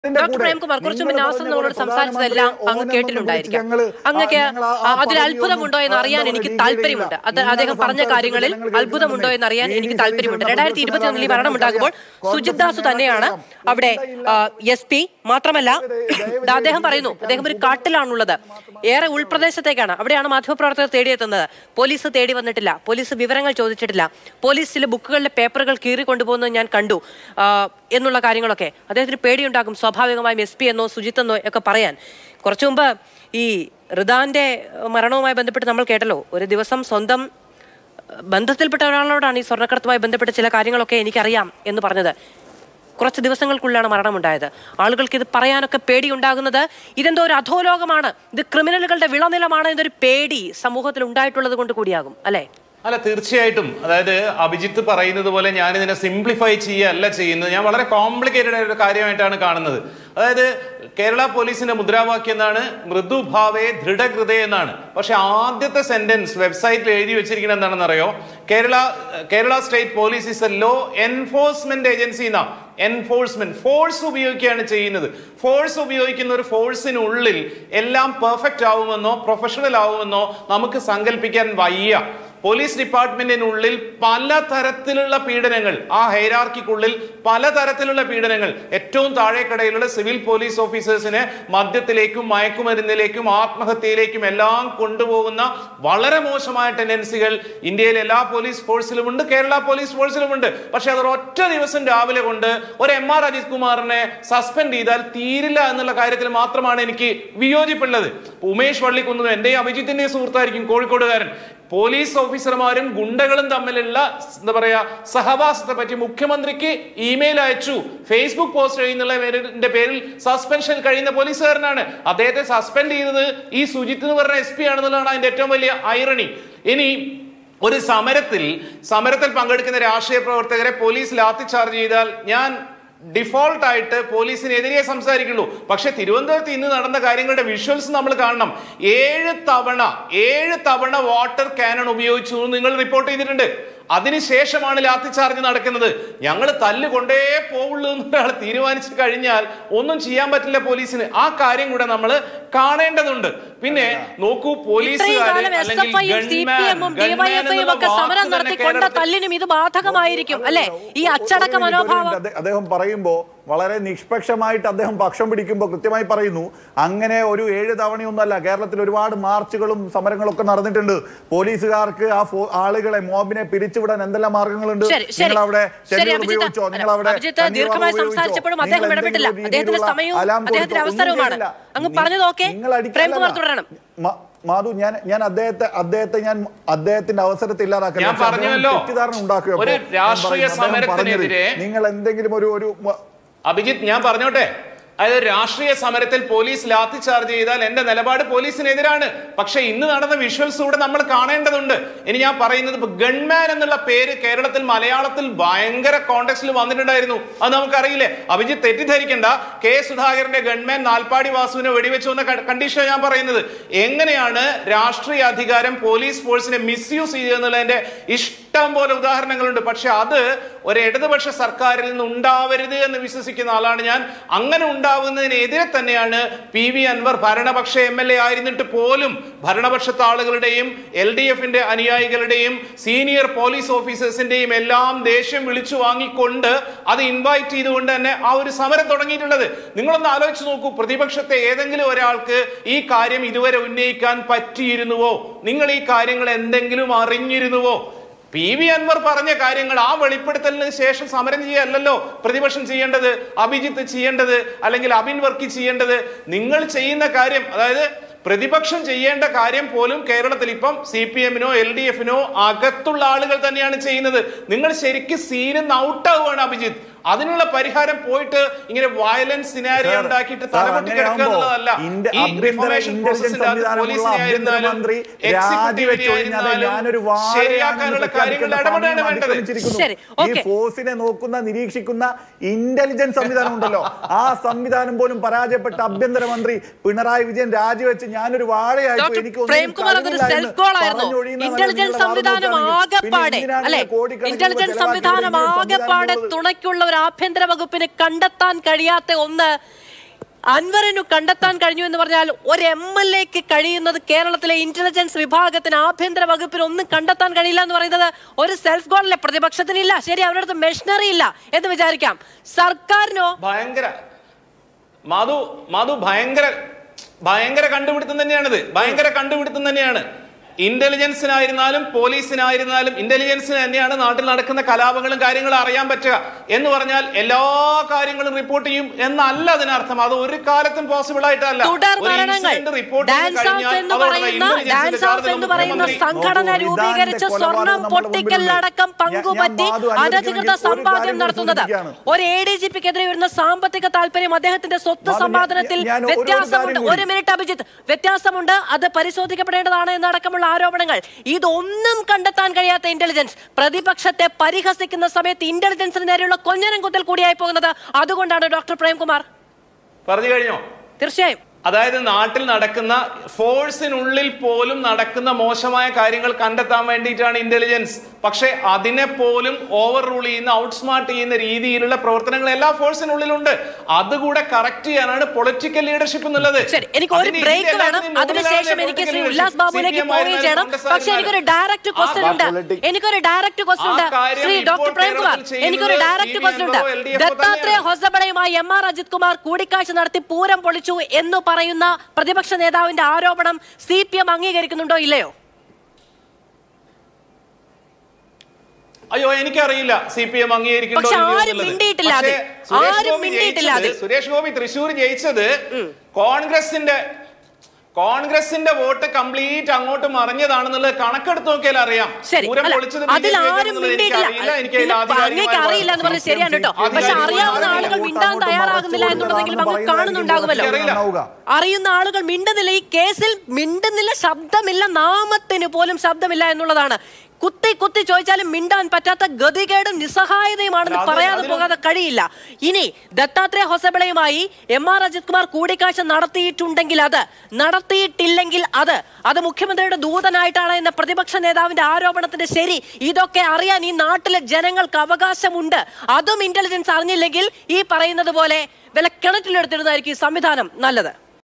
ഇതിന്റെ ഡോക്ടർ കൂടെ പ്രേംകുമാർ കുറച്ചു നിങ്ങൾ മുന്നേ ആസം പറഞ്ഞ നമ്മളോട് പോലെ സംസാരിച്ചതെല്ലാം പ്രധാനമന്ത്രി അങ്ങ് ഓനെന്നും കേട്ടിട്ടുണ്ടായിരിക്കാം വിളിച്ച് ഞങ്ങള് അങ്ങക്ക് ആ, ഞങ്ങൾ ആ- ആ അതിൽ പദവിയൊന്നും അത്ഭുതമുണ്ടോ എന്ന് അറിയാൻ എന്താ എനിക്ക് പറയുക, താല്പര്യമുണ്ട് അത് ഇങ്ങനെ അദ്ദേഹം പറഞ്ഞ സംസാരിച്ചിട്ട് കാര്യങ്ങളിൽ ഞങ്ങൾ അത്ഭുതമുണ്ടോ എന്ന് അറിയാൻ കേൾക്കുന്നുണ്ട്. എനിക്ക് ഈ താല്പര്യമുണ്ട് സതീശൻ രണ്ടായിരത്തി ഇരുപത്തിയൊന്നിൽ ഈ നമുക്കറിയാം. മരണം ഉണ്ടാകുമ്പോൾ സുജിത് ദാസ് തന്നെയാണ് അവിടെ എസ് പി മാത്രമല്ല ദാ അദ്ദേഹം പറയുന്നു അദ്ദേഹം ഒരു കാട്ടിലാണുള്ളത് ഏറെ ഉൾപ്രദേശത്തേക്കാണ് അവിടെയാണ് മാധ്യമപ്രവർത്തകർ തേടിയെത്തുന്നത് പോലീസ് തേടി വന്നിട്ടില്ല പോലീസ് വിവരങ്ങൾ ചോദിച്ചിട്ടില്ല പോലീസ് ചില ബുക്കുകളിലെ പേപ്പറുകൾ കീറി കൊണ്ടുപോകുന്നത് ഞാൻ കണ്ടു ആ, എന്നുള്ള കാര്യങ്ങളൊക്കെ അദ്ദേഹത്തിന് പേടിയുണ്ടാകും സ്വാഭാവികമായും എസ് പി എന്നോ സുജിത്ത് എന്നോ ഒക്കെ പറയാൻ കുറച്ചു മുമ്പ് ഈ റിദാന്റെ മരണവുമായി ബന്ധപ്പെട്ട് നമ്മൾ കേട്ടല്ലോ ഒരു ദിവസം സ്വന്തം അഹ്, ബന്ധത്തിൽപ്പെട്ട ഒരാളോടാണ് ഈ സ്വർണ്ണക്കടത്തുമായി ബന്ധപ്പെട്ട ചില കാര്യങ്ങളൊക്കെ എനിക്കറിയാം എന്ന് പറഞ്ഞത് കുറച്ച് ദിവസങ്ങൾക്കുള്ളിലാണ് മരണമുണ്ടായത് ആളുകൾക്ക് ഇത് പറയാനൊക്കെ പേടിയുണ്ടാകുന്നത് ഇതെന്തോ ഒരു അധോലോകമാണ് ഇത് ക്രിമിനലുകളുടെ വിളനിലമാണ് എന്നൊരു പേടി സമൂഹത്തിൽ ഉണ്ടായിട്ടുള്ളത് കൊണ്ട് കൂടിയാകും അല്ലേ അല്ല തീർച്ചയായിട്ടും അതായത് അഭിജിത്ത് പറയുന്നത് പോലെ ഞാൻ ഇതിനെ സിംപ്ലിഫൈ ചെയ്യുകയല്ല ചെയ്യുന്നത് ഞാൻ വളരെ കോംപ്ലിക്കേറ്റഡ് ആയ ഒരു കാര്യമായിട്ടാണ് കാണുന്നത് അതായത് കേരള പോലീസിന്റെ മുദ്രാവാക്യം എന്നാണ് മൃദുഭാവേ ദൃഢകൃതേ എന്നാണ് പക്ഷെ ആദ്യത്തെ സെന്റൻസ് വെബ്സൈറ്റിൽ എഴുതി വെച്ചിരിക്കുന്നത് എന്താണെന്ന് അറിയോ Kerala Kerala state police is a law enforcement agency എന്നാ എൻഫോഴ്സ്മെന്റ് ഫോഴ്സ് ഉപയോഗിക്കുകയാണ് ചെയ്യുന്നത് ഫോഴ്സ് ഉപയോഗിക്കുന്ന ഒരു ഫോഴ്സിനുള്ളിൽ എല്ലാം പെർഫെക്റ്റ് ആവുമെന്നോ പ്രൊഫഷണൽ ആവുമെന്നോ നമുക്ക് സങ്കല്പിക്കാൻ വയ്യ പോലീസ് ഡിപ്പാർട്ട്മെന്റിനുള്ളിൽ പല തരത്തിലുള്ള പീഡനങ്ങൾ ആ ഹൈറാർക്കിക്കുള്ളിൽ പല തരത്തിലുള്ള പീഡനങ്ങൾ ഏറ്റവും താഴേക്കടയിലുള്ള സിവിൽ പോലീസ് ഓഫീസേഴ്സിനെ മദ്യത്തിലേക്കും മയക്കുമരുന്നിലേക്കും ആത്മഹത്യയിലേക്കും എല്ലാം കൊണ്ടുപോകുന്ന വളരെ മോശമായ ടെൻഡൻസികൾ ഇന്ത്യയിലെ എല്ലാ പോലീസ് ഫോഴ്സിലുമുണ്ട് കേരള പോലീസ് ഫോഴ്സിലുമുണ്ട് പക്ഷെ അത് ഒറ്റ ദിവസം രാവിലെ കൊണ്ട് ഒരു എം ആർ അജിത് കുമാറിനെ സസ്പെൻഡ് ചെയ്താൽ തീരില്ല എന്നുള്ള കാര്യത്തിൽ മാത്രമാണ് എനിക്ക് വിയോജിപ്പുള്ളത് ഉമേഷ് വള്ളിക്കുന്നും എന്റെയും അഭിജിത്തിന്റെയും സുഹൃത്തായിരിക്കും കോഴിക്കോടുകാരൻ പോലീസ് ഓഫീസർമാരും ഗുണ്ടകളും തമ്മിലുള്ള എന്താ പറയാ സഹവാസത്തെ പറ്റി മുഖ്യമന്ത്രിക്ക് ഇമെയിൽ അയച്ചു ഫേസ്ബുക്ക് പോസ്റ്റ് ചെയ്യുന്നതിന്റെ പേരിൽ സസ്പെൻഷൻ കഴിയുന്ന പോലീസുകാരനാണ് അദ്ദേഹത്തെ സസ്പെൻഡ് ചെയ്തത് ഈ സുജിത്ത് എന്ന് പറഞ്ഞ എസ് പി ആണെന്നുള്ളതാണ് അതിന്റെ ഏറ്റവും വലിയ ഐറണി ഇനി ഒരു സമരത്തിൽ സമരത്തിൽ പങ്കെടുക്കുന്ന രാഷ്ട്രീയ പ്രവർത്തകരെ പോലീസ് ലാത്തി ചാർജ് ചെയ്താൽ ഞാൻ ഡിഫോൾട്ട് ആയിട്ട് പോലീസിനെതിരെ സംസാരിക്കുള്ളൂ പക്ഷെ തിരുവനന്തപുരത്ത് ഇന്ന് നടന്ന കാര്യങ്ങളുടെ വിഷ്വൽസ് നമ്മൾ കാണണം ഏഴ് തവണ ഏഴ് തവണ വാട്ടർ കാനൺ ഉപയോഗിച്ചു എന്ന് നിങ്ങൾ റിപ്പോർട്ട് ചെയ്തിട്ടുണ്ട് അതിനുശേഷമാണ് ലാത്തി ചാർജ് നടക്കുന്നത് ഞങ്ങൾ തല്ല് കൊണ്ടേ പോവുള്ളൂ എന്ന് ഒരാൾ തീരുമാനിച്ചു കഴിഞ്ഞാൽ ഒന്നും ചെയ്യാൻ പറ്റില്ല പോലീസിന് ആ കാര്യം കൂടെ നമ്മൾ കാണേണ്ടതുണ്ട് പിന്നെ നോക്കൂ ഇത്രയും കാലം എസ് എഫ് ഐയും സി പി എമ്മും ഡിവൈഎഫ്ഐയും ഒക്കെ സമരം നടത്തി കൊണ്ട തല്ലിനും ഇത് ബാധകമായിരിക്കും അല്ലെ ഈ അച്ചടക്ക ഒരു മനോഭാവം മിനിറ്റ് അദ്ദേഹം- അദ്ദേഹം പറയുമ്പോ വളരെ നിഷ്പക്ഷമായിട്ട് അദ്ദേഹം പക്ഷം പിടിക്കുമ്പോൾ കൃത്യമായി പറയുന്നു അങ്ങനെ ഒരു ഏഴ് തവണയൊന്നുമല്ല കേരളത്തിൽ ഒരുപാട് മാർച്ചുകളും സമരങ്ങളും ഒക്കെ നടന്നിട്ടുണ്ട് പോലീസുകാർക്ക് ആ ഫോ- ആളുകളെ മോബിനെ പിരിച്ചുവിടാൻ എന്തെല്ലാം മാർഗങ്ങളുണ്ട് ശരി ശരി നിങ്ങൾ അവിടെ ശരി ടെൻഡർ അഭിജിത്ത് ഉപയോഗിച്ചോ നിങ്ങൾ അവിടെ അഭിജിത്ത് ദീർഘമായി സംസാരിച്ചപ്പോഴും അദ്ദേഹം ഇടപെട്ടില്ല അദ്ദേഹത്തിന്റെ സമയവും അദ്ദേഹത്തിന്റെ അവസരവുമാണ് അങ്ങ് പറഞ്ഞതൊക്കെ പ്രേംകുമാർ തുടരണം മാധു ഞാൻ ഞാൻ അദ്ദേഹത്തെ അദ്ദേഹത്തെ ഞാൻ അദ്ദേഹത്തിന്റെ അവസരത്തെ ഇല്ലാതാക്കല്ല ഞാൻ പക്ഷേ അദ്ദേഹം പറഞ്ഞല്ലോ, തെറ്റിദ്ധാരണ ഉണ്ടാക്കുകയോ ഒരു അപ്പോൾ ഞാൻ രാഷ്ട്രീയ പറയുന്നു, അദ്ദേഹം പറഞ്ഞത് സമരത്തിനെതിരെ നിങ്ങൾ എന്തെങ്കിലും ഒരു ഒരു മ- അഭിജിത്ത് ഞാൻ പറഞ്ഞോട്ടെ അതായത് രാഷ്ട്രീയ സമരത്തിൽ പോലീസ് ലാത്തി ചാർജ് ചെയ്താൽ എന്റെ നിലപാട് പോലീസിനെതിരാണ് പക്ഷെ ഇന്ന് നടന്ന വിഷ്വൽസ് കൂടെ നമ്മൾ കാണേണ്ടതുണ്ട് ഇനി ഞാൻ പറയുന്നത് ഇപ്പൊ ഗൺമാൻ എന്നുള്ള പേര് കേരളത്തിൽ മലയാളത്തിൽ ഭയങ്കര കോണ്ടെക്സ്റ്റിൽ വന്നിട്ടുണ്ടായിരുന്നു അത് നമുക്കറിയില്ലേ അഭിജിത്ത് തെറ്റിദ്ധരിക്കണ്ട കെ സുധാകരന്റെ ഗൺമാൻ നാൽപ്പാടി വാസുവിനെ വെടിവെച്ചു എന്ന കണ്ടീഷൻ ഞാൻ പറയുന്നത് എങ്ങനെയാണ് രാഷ്ട്രീയ അധികാരം പോലീസ് ഫോഴ്സിനെ മിസ്യൂസ് ചെയ്യുന്നതിന്റെ ഇഷ്ടം പോലെ ഉദാഹരണങ്ങളുണ്ട് പക്ഷെ അത് ഒരു ഇടതുപക്ഷ സർക്കാരിൽ നിന്ന് ഉണ്ടാവരുത് എന്ന് വിശ്വസിക്കുന്ന ആളാണ് ഞാൻ അങ്ങനെ ഉണ്ടാവുന്നതിനെതിരെ തന്നെയാണ് പി വി അൻവർ ഭരണപക്ഷ എം എൽ എ ആയിരുന്നിട്ട് പോലും ഭരണപക്ഷത്തെ ആളുകളുടെയും എൽ ഡി എഫിന്റെ അനുയായികളുടെയും സീനിയർ പോലീസ് ഓഫീസേഴ്സിന്റെയും എല്ലാം ദേഷ്യം വിളിച്ചു വാങ്ങിക്കൊണ്ട് അത് ഇൻവൈറ്റ് ചെയ്തുകൊണ്ട് തന്നെ ആ ഒരു സമരം തുടങ്ങിയിട്ടുള്ളത് നിങ്ങളൊന്ന് ആലോചിച്ച് നോക്കൂ പ്രതിപക്ഷത്തെ ഏതെങ്കിലും ഒരാൾക്ക് ഈ കാര്യം ഇതുവരെ ഉന്നയിക്കാൻ പറ്റിയിരുന്നുവോ നിങ്ങൾ ഈ കാര്യങ്ങൾ എന്തെങ്കിലും അറിഞ്ഞിരുന്നുവോ പി വി അൻവർ പറഞ്ഞ കാര്യങ്ങൾ ആ വെളിപ്പെടുത്തലിന് ശേഷം സമരം ചെയ്യല്ലോ പ്രതിപക്ഷം ചെയ്യേണ്ടത് അഭിജിത്ത് ചെയ്യേണ്ടത് അല്ലെങ്കിൽ അബിൻ വർക്കി ചെയ്യേണ്ടത് നിങ്ങൾ ചെയ്യുന്ന കാര്യം അതായത് പ്രതിപക്ഷം ചെയ്യേണ്ട കാര്യം പോലും കേരളത്തിൽ ഇപ്പം സി പി എമ്മിനോ എൽ ഡി എഫിനോ അകത്തുള്ള ആളുകൾ തന്നെയാണ് ചെയ്യുന്നത് നിങ്ങൾ ശരിക്കും സീനിന്ന് ഔട്ടാവുകയാണ് അഭിജിത്ത് അതിനുള്ള പരിഹാരം പോയിട്ട് ഇങ്ങനെ വയലൻസ് സിനാരിയോ സാർ, ഉണ്ടാക്കിയിട്ട് സാർ, തലമുട്ടി കിടക്കുക അങ്ങനെയാകുമ്പോ എന്നുള്ളതല്ല ഇന്ത്യ- ഈ ആഭ്യന്തര information ഇന്റലിജൻസ് process ന്റെ അകത്ത് സംവിധാനമുള്ള പോലീസിനെ ആയിരുന്നാലും ആഭ്യന്തരമന്ത്രി executive രാജിവെച്ച് കഴിഞ്ഞാൽ ആയിരുന്നാലും ഞാനൊരു വാഴയാണെന്ന് ശരിയാക്കാനുള്ള കാര്യങ്ങൾ പ്രഖ്യാപിക്കേണ്ട ഇടപെടാണ് സമയം വേണ്ടത് അതിക്രമിച്ചിരിക്കുന്നു. ശരി, ഈ ഓക്കേ. ഫോഴ്സിനെ നോക്കുന്ന നിരീക്ഷിക്കുന്ന ഇന്റലിജൻസ് സംവിധാനം ഉണ്ടല്ലോ ആ സംവിധാനം പോലും പരാജയപ്പെട്ട ആഭ്യന്തരമന്ത്രി പിണറായി വിജയൻ രാജിവെച്ച് ഞാനൊരു വാഴയായി ഡോക്ടർ എനിക്ക് ഒന്നിനും പ്രേംകുമാർ അതൊരു കഴിവില്ല സെൽഫ് എന്ന് ഗോൾ ആയിരുന്നു പറഞ്ഞൊഴിയുന്ന ഇന്റലിജൻസ് നിങ്ങളുടെ സംവിധാനം വാദം നോക്കുകയാണെങ്കിൽ പിന്നെ ആകെപ്പാടെ എന്തിനാണ് അല്ലെ കോടിക്കണക്കിന് ഇന്റലിജൻസ് ചെലവാക്കി സംവിധാനം ഇങ്ങനെ ആകെപ്പാടെ സംവിധാനം തുണയ്ക്കുള്ള ഒരു ആഭ്യന്തര വകുപ്പിന് കണ്ടെത്താൻ കഴിയാത്ത ഒന്ന് അൻവറിനു കണ്ടെത്താൻ കഴിഞ്ഞു എന്ന് പറഞ്ഞാൽ ഒരു എം എൽ എക്ക് കഴിയുന്നത് കേരളത്തിലെ ഇന്റലിജൻസ് വിഭാഗത്തിന് ആഭ്യന്തര വകുപ്പിന് ഒന്നും കണ്ടെത്താൻ കഴിയില്ല എന്ന് പറയുന്നത് ഒരു സെൽഫ് ഗോളല്ലേ പ്രതിപക്ഷത്തിനില്ല ശരി അവരുടെ അടുത്ത് മെഷീനറി ഇല്ല എന്ന് വിചാരിക്കാം സർക്കാരിനോ ഭയങ്കര മാധു മാധു ഭയങ്കര ഭയങ്കര കണ്ടുപിടുത്തം തന്നെയാണിത് ഭയങ്കര കണ്ടുപിടുത്തം തന്നെയാണ് ഇന്റലിജൻസിനായിരുന്നാലും പോലീസിനായിരുന്നാലും ഇന്റലിജൻസിന് തന്നെയാണ് നാട്ടിൽ നടക്കുന്ന കലാപങ്ങളും കാര്യങ്ങളും അറിയാൻ പറ്റുക എന്ന് പറഞ്ഞാൽ എല്ലാ കാര്യങ്ങളും റിപ്പോർട്ട് ചെയ്യും എന്നല്ല അതിനർത്ഥം അത് ഒരു കാലത്തും പോസിബിൾ ആയിട്ടല്ല തുടർ ഒരു മരണങ്ങൾ incident report ചെയ്ത് ഡാൻസ് ഓഫ് കഴിഞ്ഞാൽ എന്ന് അതോടെ പറയുന്ന intelligence ഡാൻസ് ഓഫ് ന്റെ എന്ന് പറയുന്ന മുഖ്യമന്ത്രി സംഘടന നോക്കൂ, രൂപീകരിച്ച് ഇതാന്റെ സ്വർണം കൊലപാതകം നമ്മുടെ പൊട്ടിക്കലടക്കം മുമ്പിലുണ്ട്. ഞാൻ- പങ്കുപറ്റി ഞാൻ മാധു അനുവദിക്കുമെങ്കിൽ അനധികൃത ഒരു സമ്പാദ്യം കാര്യം നടത്തുന്നത് സൂചിപ്പിക്കുകയാണ്. ഒരു എ ഡി ജി പിക്കെതിരെ വരുന്ന സാമ്പത്തിക താല്പര്യം അദ്ദേഹത്തിന്റെ സ്വത്ത് മാധു, ഞാൻ- സമ്പാദനത്തിൽ ഞാൻ ഒരു- ഒരു വ്യത്യാസമുണ്ട് കാര്യം കൂടി. ഒരു മിനിറ്റ് അഭിജിത്ത് വ്യത്യാസമുണ്ട് അത് പരിശോധിക്കപ്പെടേണ്ടതാണ് എന്നടക്കമുള്ള ആരോപണങ്ങൾ ഇതൊന്നും കണ്ടെത്താൻ കഴിയാത്ത ഇന്റലിജൻസ് പ്രതിപക്ഷത്തെ പരിഹസിക്കുന്ന സമയത്ത് ഇന്റലിജൻസിന് നേരെയുള്ള കൊഞ്ഞനം കുത്തൽ കൂടിയായി പോകുന്നത് അതുകൊണ്ടാണ് ഡോക്ടർ പ്രേംകുമാർ പറഞ്ഞു കഴിഞ്ഞോ തീർച്ചയായും അതായത് നാട്ടിൽ നടക്കുന്ന ഫോഴ്സിനുള്ളിൽ പോലും നടക്കുന്ന മോശമായ കാര്യങ്ങൾ കണ്ടെത്താൻ വേണ്ടിയിട്ടാണ് ഇന്റലിജൻസ് പക്ഷെ അതിനെ പോലും ഓവർ റൂൾ ചെയ്യുന്ന ഔട്ട്സ്മാർട്ട് ചെയ്യുന്ന രീതിയിലുള്ള പ്രവർത്തനങ്ങൾ എല്ലാ ഫോഴ്സിനുള്ളിലുണ്ട് അതുകൂടെ കറക്റ്റ് ചെയ്യാനാണ് പൊളിറ്റിക്കൽ ലീഡർഷിപ്പ് എന്നുള്ളത് ശരി എനിക്ക് ഒരു അതിന് ബ്രേക്ക് ഇതിന്റെ വേണം എല്ലാത്തിനും അതിനുശേഷം മുകളിലാണ് എനിക്ക് Shri political Ullas leadership. ബാബുവിലേക്ക് CPM പോവുകയും ആയിരുന്നാലും ചെയ്യണം കോൺഗ്രസ് പക്ഷെ എനിക്കൊരു ആയിരുന്നാലും. ഡയറക്റ്റ് ക്വസ്റ്റ്യൻ ഉണ്ട് politics- എനിക്കൊരു ഡയറക്റ്റ് ക്വസ്റ്റ്യൻ ഉണ്ട് ആ കാര്യം ശ്രീ ഇപ്പോൾ ഡോക്ടർ പ്രേംകുമാർ കേരളത്തിൽ ചെയ്യുന്നത് എനിക്കൊരു ഡയറക്റ്റ് CPM ക്വസ്റ്റ്യൻ ഉണ്ട് ആണോ, LDF ഓ ദത്താത്രേയ തന്നെയാണ്. ഹൊസബളയുമായി എം ആർ അജിത് കുമാർ കൂടിക്കാഴ്ച നടത്തി പൂരം പൊളിച്ചു എന്ന് പറയുന്ന പ്രതിപക്ഷ നേതാവിന്റെ ആരോപണം സി പി എം അംഗീകരിക്കുന്നുണ്ടോ ഇല്ലയോ അയ്യോ എനിക്കറിയില്ല സി പി എം അംഗീകരിക്കുന്നുണ്ടോ പക്ഷെ ഇല്ലയോ ആരും എന്നുള്ളത്. മിണ്ടിയിട്ടില്ല പക്ഷേ അതിൽ. സുരേഷ് ആരും ഗോപി മിണ്ടിയിട്ടില്ല ജയിച്ചത്- അതിൽ. സുരേഷ് ഗോപി തൃശ്ശൂർ ജയിച്ചത് കോൺഗ്രസിന്റെ കോൺഗ്രസിന്റെ വോട്ട് കംപ്ലീറ്റ് അങ്ങോട്ട് മറിഞ്ഞതാണെന്നുള്ളത് കണക്കെടുത്ത് നോക്കിയാൽ അറിയാം ശരി പൂരം അല്ല, പൊളിച്ചത് അതിൽ BJP ആരും ആണെന്നുള്ളത് മിണ്ടിയിട്ടില്ല എനിക്കറിയില്ല. എനിക്ക് പിന്നെ അതിൽ അങ്ങേക്ക് ആധികാരികമായ അറിയില്ല എന്ന് പറഞ്ഞ് ശരിയാണ് കേട്ടോ പക്ഷെ ആധികാരികമായ അറിയാവുന്ന അറിയില്ല. ആളുകൾ മിണ്ടാൻ തയ്യാറാകുന്നില്ല എന്നുണ്ടെങ്കിലും അങ്ങ് കാണുന്നുണ്ടാകുമല്ലോ എനിക്കറിയില്ല. അറിയുന്ന ആളുകൾ മിണ്ടുന്നില്ല ഈ കേസിൽ മിണ്ടുന്നില്ല ശബ്ദമില്ല നാമത്തിന് പോലും ശബ്ദമില്ല എന്നുള്ളതാണ് കുത്തി കുത്തി ചോദിച്ചാലും മിണ്ടാൻ പറ്റാത്ത ഗതികേടും നിസ്സഹായതയുമാണെന്ന് അല്ല, അത് പറയാതെ അതിന് പോകാതെ കഴിയില്ല ഇനി ദത്താത്രേയ ഹൊസബിളയുമായി എം ആർ അജിത് കുമാർ കൂടിക്കാഴ്ച നടത്തിയിട്ടുണ്ടെങ്കിൽ അത് നടത്തിയിട്ടില്ലെങ്കിൽ അത് അത് മുഖ്യമന്ത്രിയുടെ ദൂതനായിട്ടാണ് എന്ന പ്രതിപക്ഷ നേതാവിന്റെ ആരോപണത്തിന്റെ ശരി ഇതൊക്കെ അറിയാൻ ഈ നാട്ടിലെ ജനങ്ങൾക്ക് അവകാശമുണ്ട് അതും ഇന്റലിജൻസ് അറിഞ്ഞില്ലെങ്കിൽ ഈ പറയുന്നത് പോലെ വില കിണറ്റിലെടുത്തിരുന്നതായിരിക്കും ഈ സംവിധാനം നല്ലത്